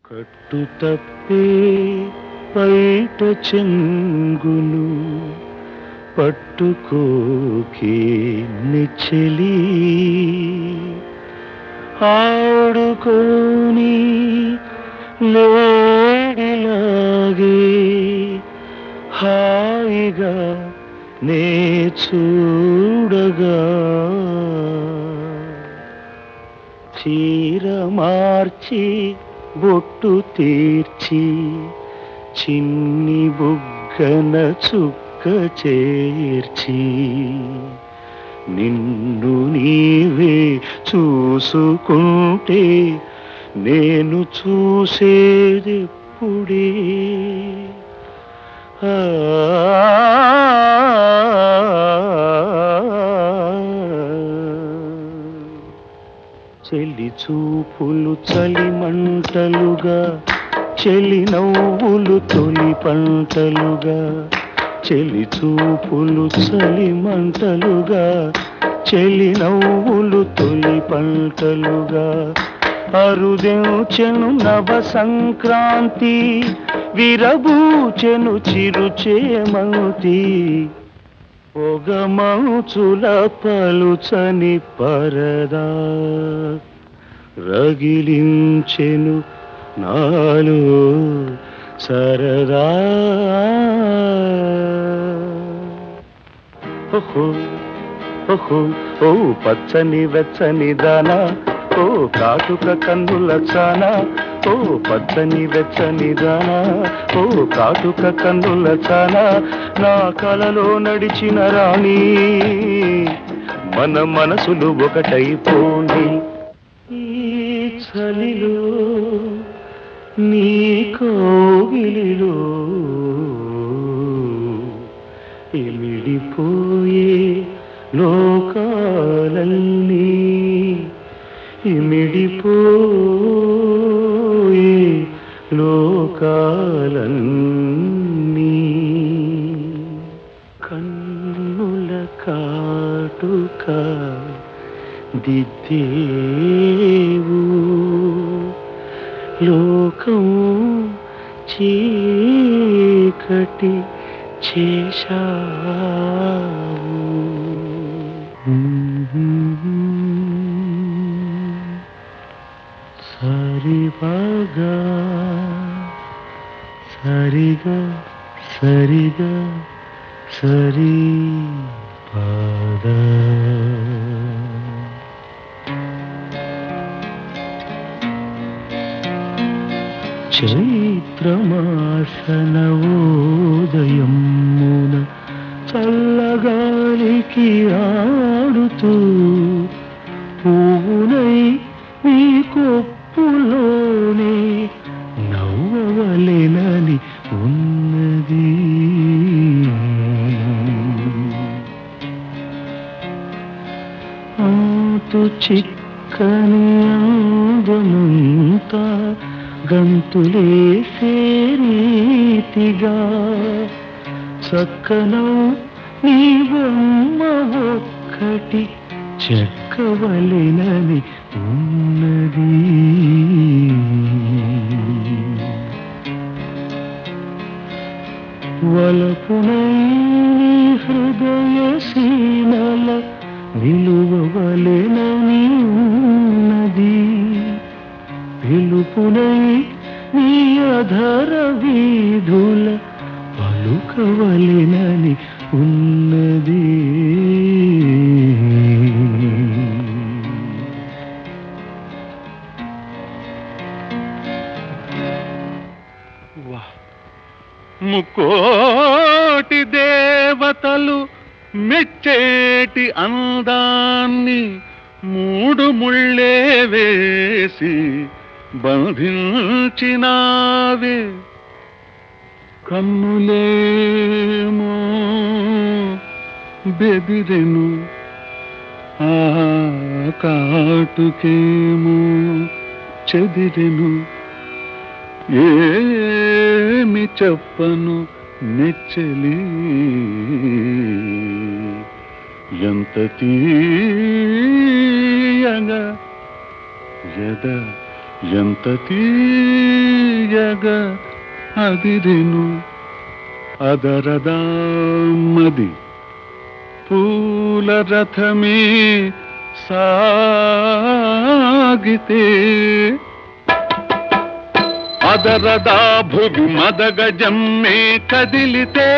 కట్టు తప్పే బయట చెంగును పట్టుకోకే నిచ్చలి ఆడుకోని లేడిలాగే హాయిగా నే చూడగా చీర మార్చి బొట్టు తీర్చి చిన్ని బుగ్గన చుక్క చేర్చి నిన్ను నీవే చూసుకుంటే నేను చూసేదెప్పుడే ఆ చెలి చూపులు చలి మంటలుగా చెలి నవ్వులు తొలి పంటలుగా చెలి చూపులు చలి మంటలుగా చెలి నవ్వులు తొలి పంటలుగా అరుదెంచెను నవ సంక్రాంతి విరబూచెను చిరుచేమంతి పొగమంచుల పలుచని పరదా రగిలించెను నాలో సరదా ఓహో ఓహో ఓ పచ్చని వెచ్చని దానా ఓ కాటుక కన్నుల చానా ఓ పచ్చని వెచ్చని దానా ఓ కాటుక కన్నుల చానా నా కలలో నడిచిన రాణి మన మనసులు ఒకటైపోని ఈ చలిలో నీ కోగిలిలో ఇమిడిపోయే లోకాలన్నీ ఇమిడిపోయే లోకాలన్నీ కన్నుల కాటుక దిద్దేవు లోకం చీకటి చేశావు సరిబాగా సరిగా సరిగా సరి పాద చైత్రమాసనవోదయమున చల్లగాలికి ఆడుతూ పువ్వునై నీ కొప్పులోనే నవ్వవలెనని ఉన్నది ఆతు చిక్కని అందమంతా గంతులేసే రీతిగా చక్కనౌ నీ బొమ్మ ఒక్కటి చెక్కవలెనని ఉన్నది వలపునై హృదయ సీనల నిలువవలెనని ఉన్నది పిలుపునై నీ అధర వీధుల పలుకవలెనని ఉన్నది ముకోటి దేవతలు మెచ్చేటి అందాన్ని మూడు ముళ్ళే వేసి బంధించినావే కన్నులేమో బెదిరెను ఆ కాటుకేమో చెదిరెను ఏమి చెప్పను నెచ్చలి ఎంత తీయగా ఎద ఎంత తీయగా అదిరెను అదరదామది పూల రథమే సాగితే అదరదా భువి మదగజమ్మే కదిలితే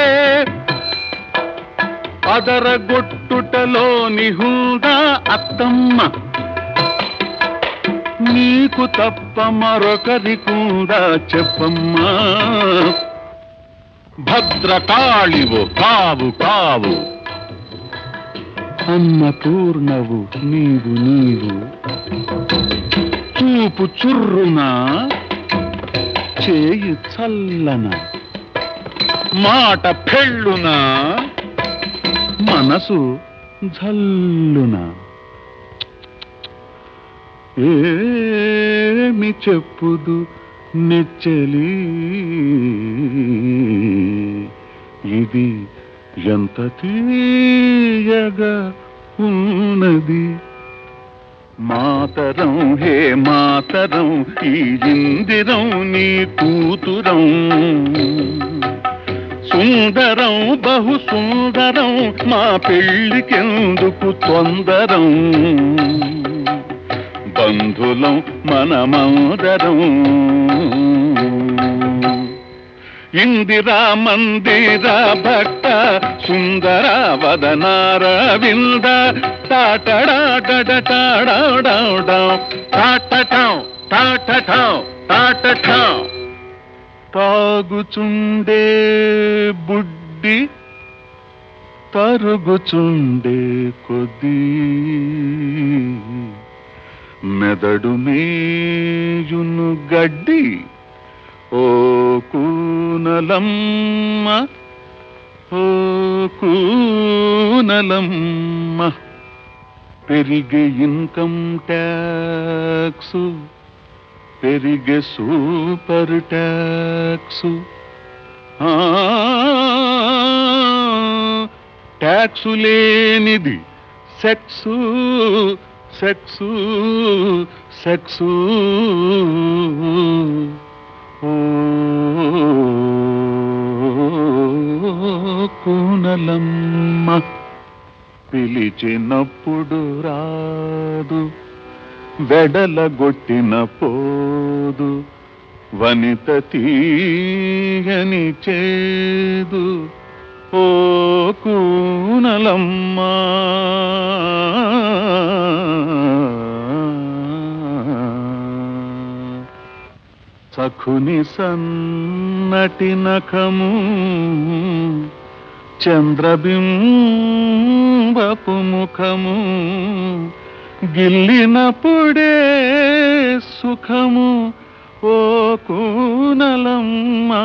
అదరగొట్టుటలోని హుందా అత్తమ్మ నీకు తప్ప మరొకరికుందా చెప్పమ్మా భద్రకాళివు కావు కావు అన్నపూర్ణవు నీవు నీవు చూపు చుర్రునా చేయి చల్లన మాట పెళ్ళునా మనసు జల్లున ఏమి చెప్పుదు నెచ్చలి ఇది ఎంత తీయగా ఉన్నది మాతరం హే మాతరం ఈ ఇందిరం నీ కూతురం సుందరం బహు సుందరం మా పెళ్ళికెందుకు తొందరం బంధులం మనమందరం ఇందిరా మందిర భక్త సుందర వదనార వింద తాగుచుండే బుడ్డి తరుగుచుండే కొద్దీ మెదడు మేయును గడ్డి ఓ కూనలమ్మ ఓ కూనలమ్మ పెరిగే ఇన్కమ్ ట్యాక్స్ పెరిగే సూపర్ ట్యాక్స్ ట్యాక్సు లేనిది సెక్సు సెక్సు సెక్సు ఓ కూనలమ్మ పిలిచినప్పుడు రాదు వెడలగొట్టిన పోదు వనిత తీయని చేదు ఓ కూనలమ్మా సఖుని సన్నటి నఖము చంద్రబింబపు ముఖము గిల్లినప్పుడే సుఖము ఓ కూనలమ్మా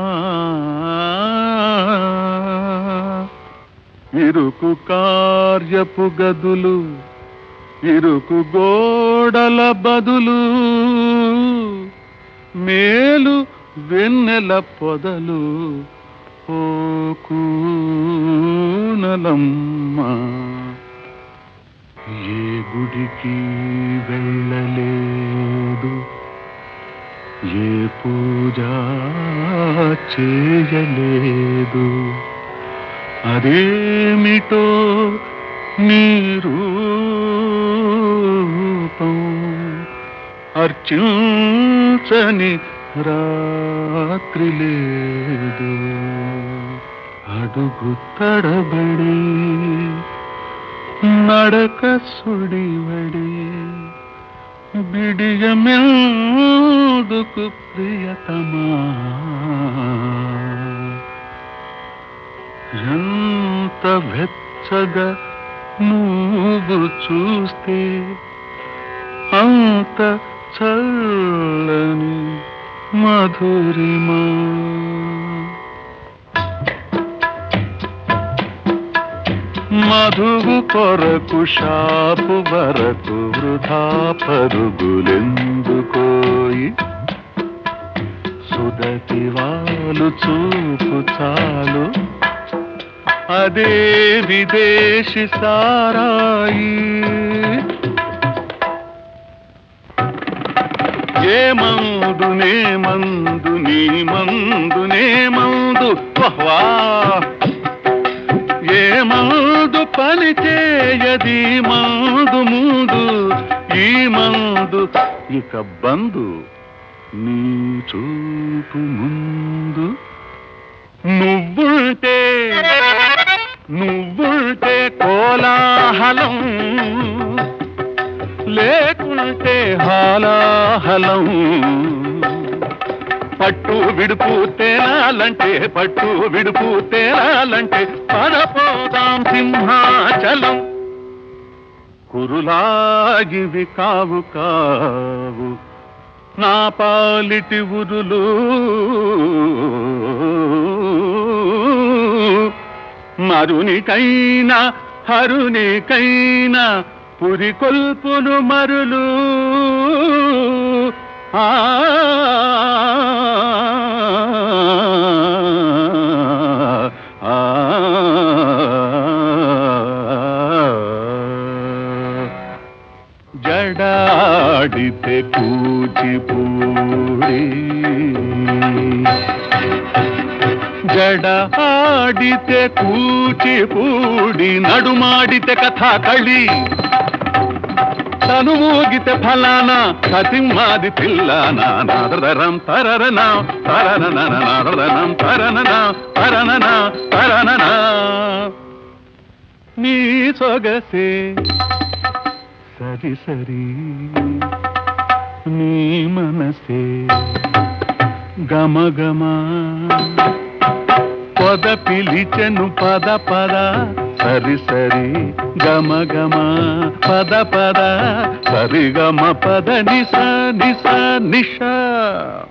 ఇరుకు కార్యపు గదులు ఇరుకు గోడల బదులు మేలు వెన్నెల పొదలు ఓ కూనలమ్మా ఏ గుడికి వెళ్ళలేదు ఏ పూజ చేయలేదు అదేమిటో నీ రూపం అర్చించని రాత్రి లేదు అడుగు తడబడి నడక సుడివడి బిడియమెందుకు ప్రియతమా ఎంత వెచ్చగా నువ్వు చూస్తే అంత చల్లని మధురిమా మధువు కొరకు షాపు వరకు వృధా పరుగులెందుకోయి సుదతి వాళ్ళు చూపు చాలు అదే విదేశీ సారాయి ఏ మందు నే మందు నీ మందు నే మందు వహ్వా ఏ మందు పని చేయది మందు ముందు ఈ మందు ఇక బందు నీ చూపు ముందు నువ్వుంటే నువ్వుంటే కోలాహలం లేకుంటే హాలాహలం పట్టు విడుపు తేలాలంటే పట్టు విడుపు తేలాలంటే పడపోదాం సింహాచలం కురులాగివి కావు కావు నా పాలిటి ఉరులు మరునికైనా హరునికైనా పురి కొల్పును మరులు ఆ ఆ జడాడితే కూచిపూడి జడ ఆడితే కూచిపూడి నడుమాడితే కథాకళి తను ఊగితే ఫలానా సతిమ్మాది పిల్లనా నాదరం తరరనా తరనన నాదరం తరనన తరనన తరనన నీ సొగసే సరి సరి నీ మనసే గమ గమ పద పిలిచెను పద పద సరి సరి గమ గమ పద పద సరి గమ పద నిస నిస నిష